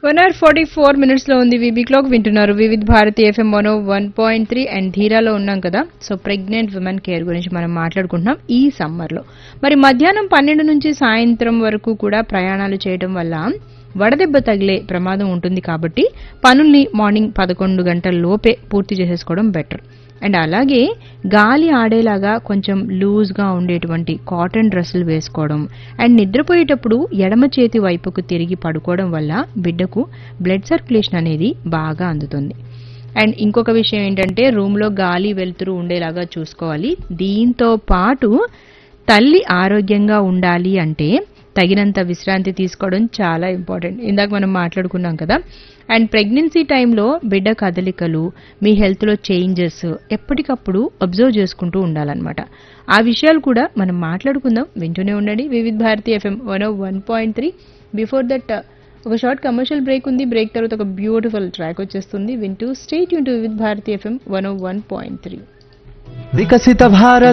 one hour forty four minutes లో ఉంది VB clock వింటున్నారు వివిధ్ భారతి ఎఫ్ఎం మనో వన్ పాయింట్ త్రీ అండ్ ధీరాలో ఉన్నాం కదా సో ప్రెగ్నెంట్ విమెన్ కేర్ గురించి మనం మాట్లాడుకుంటున్నాం ఈ సమ్మర్ లో మరి మధ్యాహ్నం పన్నెండు నుంచి సాయంత్రం వరకు కూడా ప్రయాణాలు చేయడం వల్ల వడదెబ్బ తగిలే ప్రమాదం ఉంటుంది కాబట్టి పనుల్ని మార్నింగ్ పదకొండు గంటల లోపే పూర్తి చేసేసుకోవడం బెటర్ అండ్ అలాగే గాలి ఆడేలాగా కొంచెం లూజ్గా ఉండేటువంటి కాటన్ డ్రెస్సులు వేసుకోవడం అండ్ నిద్రపోయేటప్పుడు ఎడమ చేతి వైపుకు తిరిగి పడుకోవడం వల్ల బిడ్డకు బ్లడ్ సర్క్యులేషన్ అనేది బాగా అందుతుంది అండ్ ఇంకొక విషయం ఏంటంటే రూమ్లో గాలి వెలుతురు ఉండేలాగా చూసుకోవాలి దీంతో పాటు తల్లి ఆరోగ్యంగా ఉండాలి అంటే తగినంత విశ్రాంతి తీసుకోవడం చాలా ఇంపార్టెంట్ ఇందాక మనం మాట్లాడుకున్నాం కదా అండ్ ప్రెగ్నెన్సీ టైంలో బిడ్డ కదలికలు మీ హెల్త్లో చేంజెస్ ఎప్పటికప్పుడు అబ్జర్వ్ చేసుకుంటూ ఉండాలన్నమాట ఆ విషయాలు కూడా మనం మాట్లాడుకుందాం వింటూనే ఉండండి Vividh Bharati FM one one point three before that ఒక షార్ట్ కమర్షియల్ బ్రేక్ ఉంది బ్రేక్ తర్వాత ఒక బ్యూటిఫుల్ ట్రాక్ వచ్చేస్తుంది వింటూ స్టేట్ యూన్ to Vividh Bharati FM one one point three Vikasita Bharat